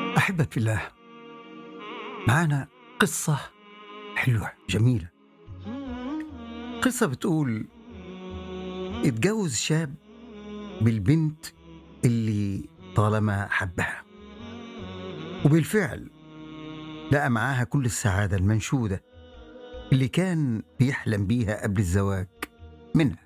أحبة في الله معانا قصة حلوة جميلة قصة بتقول اتجوز شاب بالبنت اللي طالما حبها وبالفعل لقى معاها كل السعادة المنشودة اللي كان بيحلم بيها قبل الزواج منها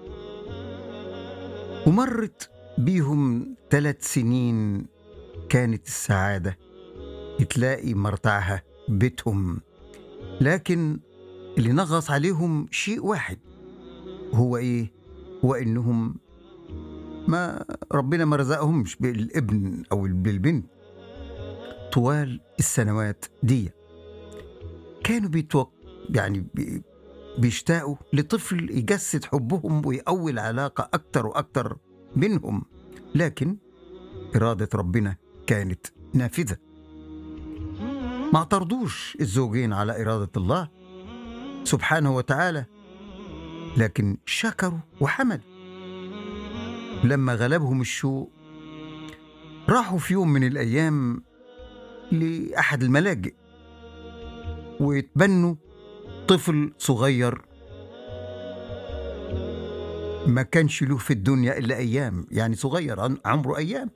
ومرت بيهم ثلاث سنين كانت السعادة تلاقي مرتعها بيتهم لكن اللي نغص عليهم شيء واحد هو ايه هو انهم ما ربنا ما رزقهمش بالابن او بالبنت طوال السنوات دي كانوا بيتوق يعني بي بيشتاقوا لطفل يجسد حبهم ويقوي العلاقة أكتر وأكتر بينهم لكن إرادة ربنا كانت نافذة ما اعترضوش الزوجين على إرادة الله سبحانه وتعالى لكن شكروا وحمدوا لما غلبهم الشوق راحوا في يوم من الأيام لأحد الملاجئ ويتبنوا طفل صغير ما كانش له في الدنيا إلا أيام يعني صغير عن- عمره أيام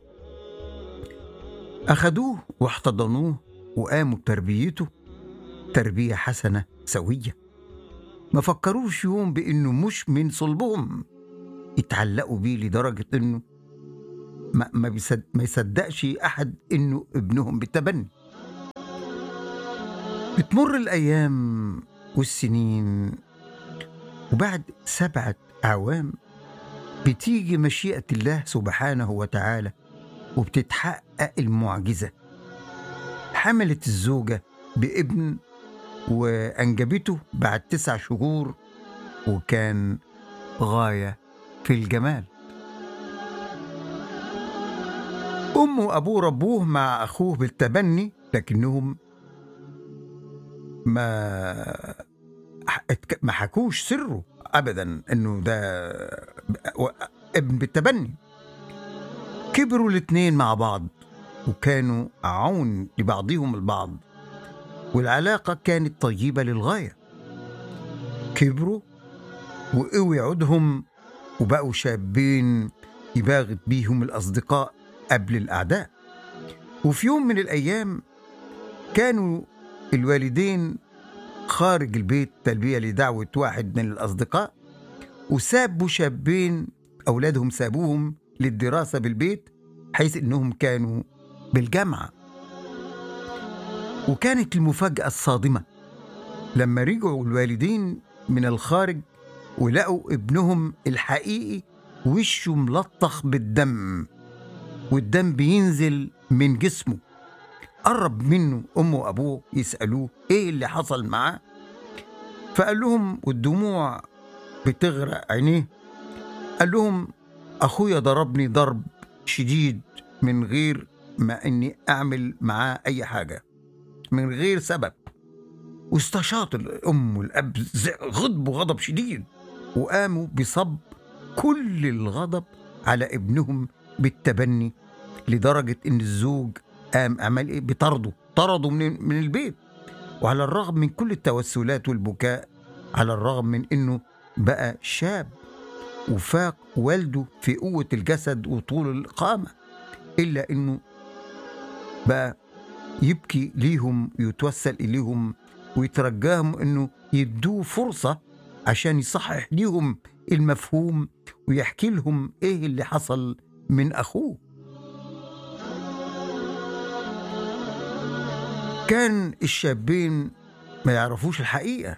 أخدوه واحتضنوه وقاموا بتربيته تربية حسنة سوية ما فكروش يوم بإنه مش من صلبهم يتعلقوا بيه لدرجة إنه ما, ما, بيصد ما يصدقش أحد إنه ابنهم بالتبني بتمر الأيام والسنين وبعد سبعة أعوام بتيجي مشيئة الله سبحانه وتعالى وبتتحقق المعجزة حملت الزوجة بابن وأنجبته بعد تسع شهور وكان غاية في الجمال أمه وأبوه ربوه مع أخوه بالتبني لكنهم ما ما حكوش سره أبدا إنه ده ابن بالتبني كبروا الاتنين مع بعض وكانوا عون لبعضهم البعض والعلاقة كانت طيبة للغاية كبروا وقوي عودهم وبقوا شابين يباغت بيهم الأصدقاء قبل الأعداء وفي يوم من الأيام كانوا الوالدين خارج البيت تلبية لدعوة واحد من الأصدقاء وسابوا شابين أولادهم سابوهم للدراسة بالبيت حيث إنهم كانوا بالجامعة وكانت المفاجأة الصادمة لما رجعوا الوالدين من الخارج ولقوا ابنهم الحقيقي وشه ملطخ بالدم والدم بينزل من جسمه قرب منه أمه وأبوه يسألوه إيه اللي حصل معاه فقال لهم والدموع بتغرق عينيه قال لهم أخويا ضربني ضرب شديد من غير ما إني أعمل معاه أي حاجة من غير سبب واستشاط الأم والأب ز- غضبوا غضب شديد وقاموا بصب كل الغضب على ابنهم بالتبني لدرجة إن الزوج قام عمل إيه بطرده طرده من من البيت وعلى الرغم من كل التوسلات والبكاء على الرغم من إنه بقى شاب وفاق والده في قوة الجسد وطول القامة إلا إنه بقى يبكي ليهم يتوسل إليهم ويترجاهم إنه يدوه فرصة عشان يصحح ليهم المفهوم ويحكي لهم إيه اللي حصل من أخوه كان الشابين ما يعرفوش الحقيقة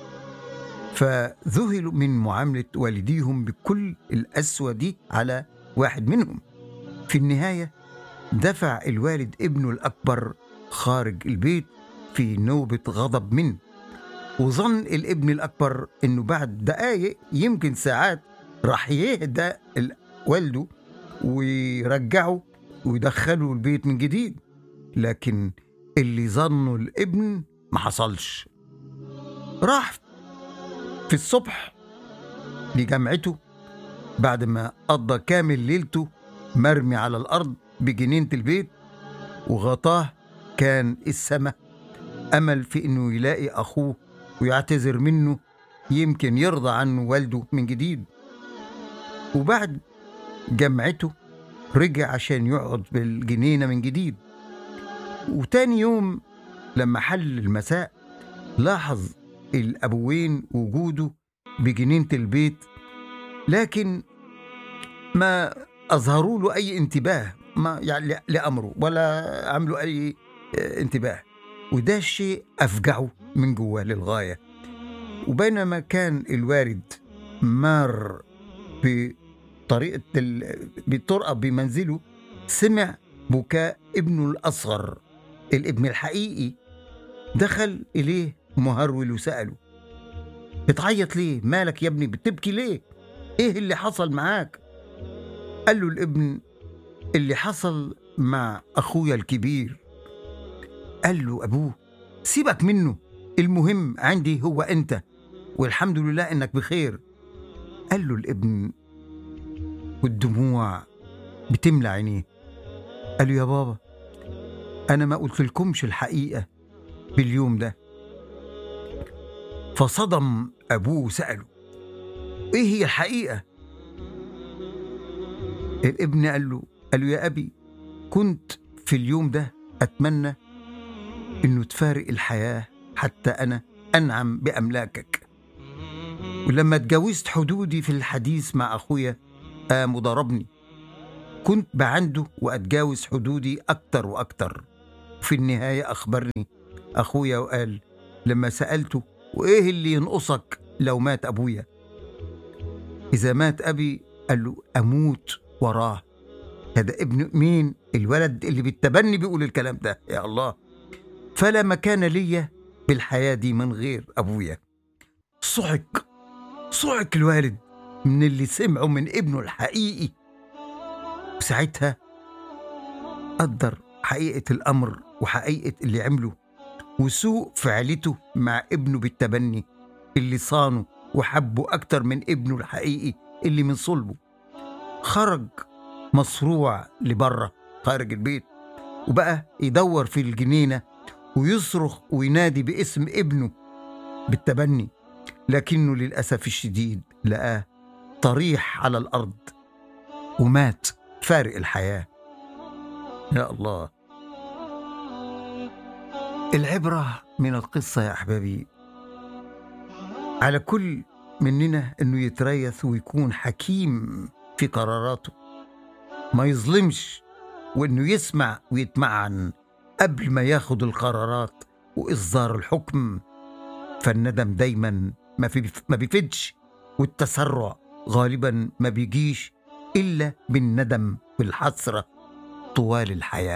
فذهلوا من معاملة والديهم بكل القسوة دي على واحد منهم في النهاية دفع الوالد ابنه الأكبر خارج البيت في نوبة غضب منه وظن الابن الأكبر إنه بعد دقايق يمكن ساعات راح يهدى ال- والده ويرجعه ويدخله البيت من جديد لكن اللي ظنه الابن ما حصلش راح في الصبح لجامعته بعد ما قضى كامل ليلته مرمي على الأرض بجنينة البيت وغطاه كان السماء أمل في إنه يلاقي أخوه ويعتذر منه يمكن يرضى عنه والده من جديد وبعد جمعته رجع عشان يقعد بالجنينة من جديد وتاني يوم لما حل المساء لاحظ الأبوين وجوده بجنينة البيت لكن ما أظهروا له أي انتباه ما يعني لأمره ولا عملوا أي انتباه وده الشيء أفجعه من جواه للغاية وبينما كان الوالد مار بطريقة ال... بطرقة بمنزله سمع بكاء ابنه الأصغر الابن الحقيقي دخل إليه مهرول وسأله بتعيط ليه مالك يا ابني بتبكي ليه ايه اللي حصل معاك قال له الابن اللي حصل مع اخويا الكبير قال له ابوه سيبك منه المهم عندي هو انت والحمد لله انك بخير قال له الابن والدموع بتملى عينيه قال له يا بابا انا ما قلت لكمش الحقيقه باليوم ده فصدم ابوه وساله ايه هي الحقيقه الابن قال له قال له يا ابي كنت في اليوم ده اتمنى انه تفارق الحياه حتى انا انعم باملاكك ولما اتجاوزت حدودي في الحديث مع اخويا قام وضربني كنت بعنده واتجاوز حدودي اكتر واكتر في النهايه اخبرني اخويا وقال لما سالته وايه اللي ينقصك لو مات ابويا اذا مات ابي قال له اموت وراه هذا ابن مين الولد اللي بالتبني بيقول الكلام ده يا الله فلا مكان ليا بالحياة دي من غير أبويا صعق صعق الوالد من اللي سمعه من ابنه الحقيقي وساعتها قدر حقيقة الأمر وحقيقة اللي عمله وسوء فعلته مع ابنه بالتبني اللي صانه وحبه أكتر من ابنه الحقيقي اللي من صلبه خرج مصروع لبره خارج البيت وبقى يدور في الجنينة ويصرخ وينادي باسم ابنه بالتبني لكنه للأسف الشديد لقاه طريح على الأرض ومات فارق الحياة يا الله العبرة من القصة يا أحبابي على كل مننا أنه يتريث ويكون حكيم في قراراته ما يظلمش وأنه يسمع ويتمعن قبل ما ياخد القرارات وإصدار الحكم فالندم دايما ما, في ما بيفيدش والتسرع غالبا ما بيجيش إلا بالندم والحسرة طوال الحياة